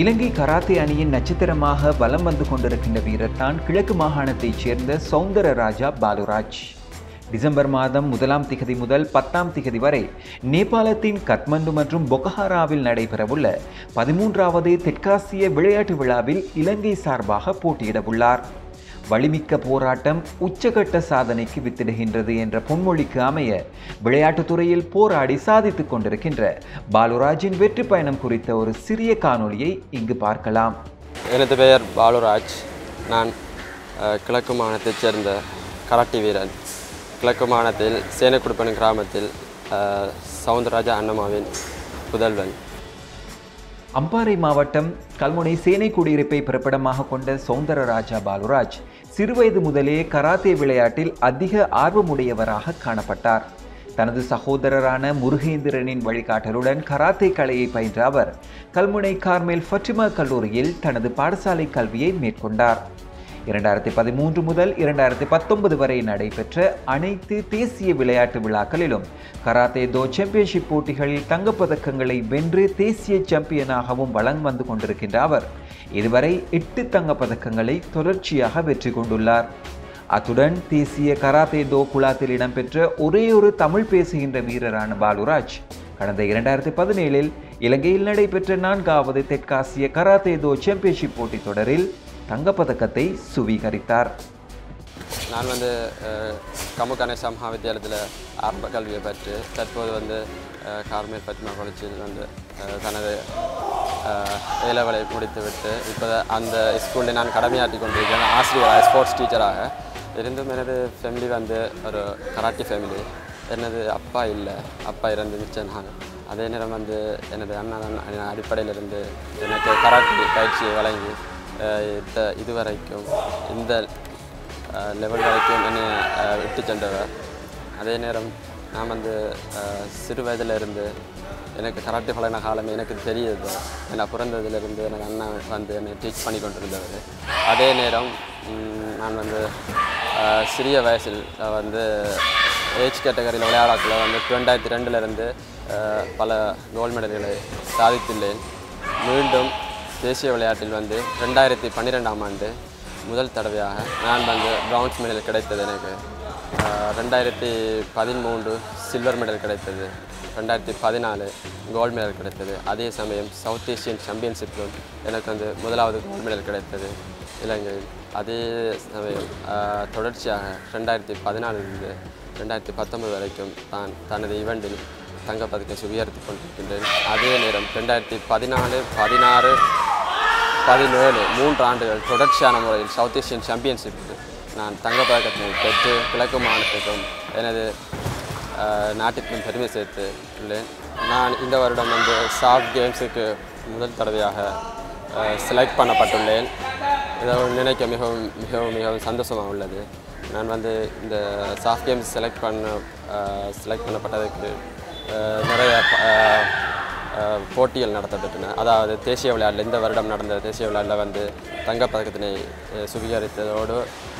இலங்கை karate அணியின் நட்சத்திரமாக வலம் வந்து கொண்டிருக்கின்ற வீரர் தான் கிழக்கு மாகாணத்தைச் சேர்ந்த சௌந்தரராஜா பாலுராஜ் டிசம்பர் மாதம் முதலாம் திகதி முதல் பத்தாம் திகதி வரை நேபாளத்தின் கத்மண்டு மற்றும் பொகஹாராவில் நடைபெறவுள்ள பதிமூன்றாவது தெற்காசிய விளையாட்டு விழாவில் இலங்கை சார்பாக போட்டியிடவுள்ளார் வலிமிக்க போராட்டம் உச்சகட்ட சாதனைக்கு வித்திடுகின்றது என்ற பொன்மொழிக்கு அமைய விளையாட்டுத் துறையில் போராடி சாதித்துக் கொண்டிருக்கின்ற பாலுராஜின் வெற்றி பயணம் குறித்த ஒரு சிறிய காணொளியை இங்கு பார்க்கலாம் எனது பெயர் பாலுராஜ் நான் அஹ், கிழக்கு மாநிலத்தைச் சேர்ந்த கராட்டி வீரன் கிழக்கு மாநிலத்தில் சேனக்குடுப்பன் கிராமத்தில் அஹ், சவுந்தரராஜா அண்ணம்மாவின் புதல்வன் அம்பாறை மாவட்டம் கல்முனை சேனை குடியிருப்பை பிறப்பிடமாக கொண்ட சௌந்தரராஜா பாலுராஜ் சிறுவயது முதலே கராத்தே விளையாட்டில் அதிக ஆர்வமுடையவராக காணப்பட்டார் தனது சகோதரரான முருகேந்திரனின் வழிகாட்டலுடன் கராத்தே கலையை பயின்ற அவர் கல்முனை கார்மேல் ஃபட்டிமா கல்லூரியில் தனது பாடசாலை கல்வியை மேற்கொண்டார் இரண்டாயிரத்தி பதிமூன்று முதல் இரண்டாயிரத்தி பத்தொன்பது வரை நடைபெற்ற அனைத்து தேசிய விளையாட்டு விழாக்களிலும் கராத்தே தோ சாம்பியன்ஷிப் போட்டிகளில் தங்கப்பதக்கங்களை வென்று தேசிய சாம்பியனாகவும் வலம் வந்து கொண்டிருக்கின்ற அவர் இதுவரை எட்டு தங்கப்பதக்கங்களை தொடர்ச்சியாக வெற்றி கொண்டுள்ளார் அத்துடன் தேசிய கராத்தே தோ குழாத்தில் இடம்பெற்ற ஒரே ஒரு தமிழ் பேசுகின்ற வீரரான பாலுராஜ் கடந்த இரண்டாயிரத்தி பதினேழில் இலங்கையில் நடைபெற்ற நான்காவது தெற்காசிய கராத்தே தோ சாம்பியன்ஷிப் போட்டித் தொடரில் தங்கப்பதக்கத்தை சுவீகரித்தார் நான் வந்து அஹ், கமு கணேசா மகாவித்தியாலயத்தில் ஆரம்ப கல்வியை பெற்று தற்போது வந்து அஹ், கார்மேல் பத்மா காலேஜில் வந்து அஹ், தனது ஏலவலை முடித்துவிட்டு இப்போ அந்த ஸ்கூலில் நான் கடமையாற்றி கொண்டிருக்கிறேன் ஆசிரியராக ஸ்போர்ட்ஸ் டீச்சராக இருந்தும் எனது ஃபேமிலி வந்து ஒரு கராட்டி ஃபேமிலி எனது அப்பா இல்லை அப்பா இறந்து மிச்சம் நான் அதே நேரம் வந்து எனது அண்ணன் அடிப்படையிலிருந்து எனக்கு கராட்டி பயிற்சியை வழங்கி அஹ், இந்த இதுவரைக்கும் இந்த அஹ் லெவல் வரைக்கும் என்னை அஹ், விட்டு சென்றவர் அதே நேரம் நான் வந்து அஹ், சிறு வயதில் இருந்து எனக்கு கராட்டே பழகின காலம் எனக்கு தெரியுது நான் பிறந்ததிலிருந்து எனக்கு அண்ணன் வந்து என்னை டீச் பண்ணி கொண்டிருந்தவர் அதே நேரம் ம், நான் வந்து அஹ், சிறிய வயசில் வந்து ஏஜ் கேட்டகரியில் விளையாடக்குள்ள வந்து ரெண்டாயிரத்தி ரெண்டுலேருந்து பல கோல்டு மெடல்களை சாதித்துள்ளேன் மீண்டும் தேசிய விளையாட்டில் வந்து ரெண்டாயிரத்தி பன்னிரெண்டாம் ஆண்டு முதல் தடவையாக நான் வந்து பிரான்ஸ் மெடல் கிடைத்தது எனக்கு ஆஹ் ரெண்டாயிரத்தி பதிமூன்று சில்வர் மெடல் கிடைத்தது ரெண்டாயிரத்தி பதினாலு கோல்டு மெடல் கிடைத்தது அதே சமயம் சவுத் ஏசியன் சாம்பியன்ஷிப்பிலும் எனக்கு வந்து முதலாவது கோல்டு மெடல் கிடைத்தது இலங்கையில் அதே சமயம் ஆஹ் தொடர்ச்சியாக ரெண்டாயிரத்தி பதினாலிருந்து ரெண்டாயிரத்தி பத்தொன்பது வரைக்கும் நான் தனது ஈவெண்டில் தங்கப்பதக்கை சுவீகரித்துக் கொண்டிருக்கின்றேன் அதே நேரம் ரெண்டாயிரத்தி பதினாலு பதினாறு பதினேழு மூன்று ஆண்டுகள் தொடர்ச்சியான முறையில் சவுத் ஏசியன் சாம்பியன்ஷிப்பில் நான் தங்கப்பதக்கத்தினை பெற்று கிழக்கு மாநிலத்துக்கும் எனது அஹ், நாட்டிற்கும் பெருமை சேர்த்து உள்ளேன் நான் இந்த வருடம் வந்து சாஃப்ட் கேம்ஸுக்கு முதல் தடவையாக செலக்ட் பண்ணப்பட்டுள்ளேன் இதை நினைக்க மிகவும் மிகவும் மிகவும் சந்தோஷமாக உள்ளது நான் வந்து இந்த சாஃப்ட் கேம்ஸ் செலக்ட் பண்ண செலக்ட் பண்ணப்பட்டதுக்கு அஹ், நிறைய அஹ், அஹ் போட்டிகள் நடத்தப்பட்டன அதாவது தேசிய விளையாட்டில் இந்த வருடம் நடந்த தேசிய விளையாட்டில் வந்து தங்கப்பதக்கத்தினை அஹ், சுவீகரித்ததோடு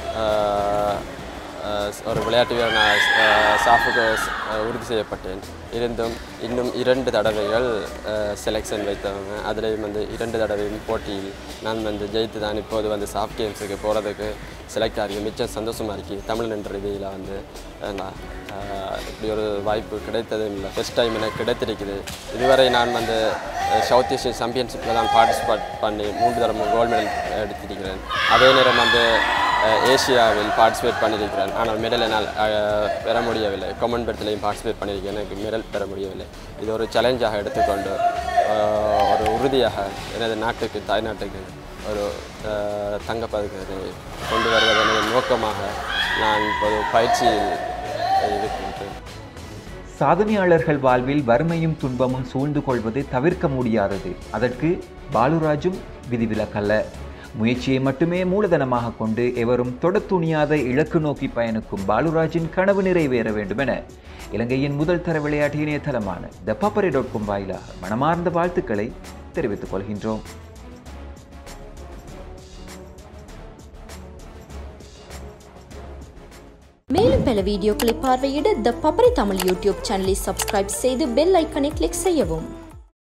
அஹ், அஹ், ஒரு விளையாட்டு வீரனாக சாஃபுக்கு அஹ், உறுதி செய்யப்பட்டேன் இருந்தும் இன்னும் இரண்டு தடவைகள் செலெக்ஷன் வைத்தவங்க அதுலேயும் வந்து இரண்டு தடவையும் போட்டியில் நான் வந்து ஜெயித்து தான் இப்போது வந்து சாஃப்ட் கேம்ஸுக்கு போகிறதுக்கு செலக்ட் ஆகி மிச்சம் சந்தோஷமாக இருக்கு தமிழ் என்ற ரீதியில் வந்து அஹ், நான் அஹ், இப்படி ஒரு வாய்ப்பு கிடைத்ததும் இல்லை ஃபஸ்ட் டைம் எனக்கு கிடைத்திருக்குது இதுவரை நான் வந்து அஹ், சவுத் ஏசியன் சாம்பியன்ஷிப்பில் தான் பார்ட்டிசிபேட் பண்ணி மூன்று தடவை கோல்டு மெடல் எடுத்திருக்கிறேன் அதே நேரம் வந்து அஹ், ஏசியாவில் பார்ட்டிசிபேட் பண்ணியிருக்கிறேன் ஆனால் மெடல் என்னால் அஹ், பெற முடியவில்லை காமன்வெல்த்லையும் பார்ட்டிசிபேட் பண்ணியிருக்கேன் எனக்கு மெடல் பெற முடியவில்லை இது ஒரு சேலஞ்சாக எடுத்துக்கொண்டு அஹ், ஒரு உறுதியாக எனது நாட்டுக்கு தாய்நாட்டுக்கு ஒரு அஹ், தங்கப்பதக்கத்தை கொண்டு வருவது எனது நோக்கமாக நான் இப்போது பயிற்சியில் இருக்கின்றேன் சாதனையாளர்கள் வாழ்வில் வறுமையும் துன்பமும் சூழ்ந்து கொள்வது தவிர்க்க முடியாதது அதற்கு பாலுராஜும் விதிவிலக்கல்ல முயற்சியை மட்டுமே மூலதனமாக கொண்டு எவரும் தொடத்துணியாத இலக்கு நோக்கி பயணிக்கும் பாலுராஜின் கனவு நிறைவேற வேண்டுமென இலங்கையின் முதல் தர விளையாட்டு இணையதளமான த பப்பரை டாட் காம் வாயிலாக மனமார்ந்த வாழ்த்துக்களை தெரிவித்துக் கொள்கின்றோம் மேலும் பல வீடியோக்களை பார்வையிட த பப்பரை தமிழ் யூடியூப் சேனலை சப்ஸ்கிரைப் செய்து பெல் ஐக்கனை கிளிக் செய்யவும்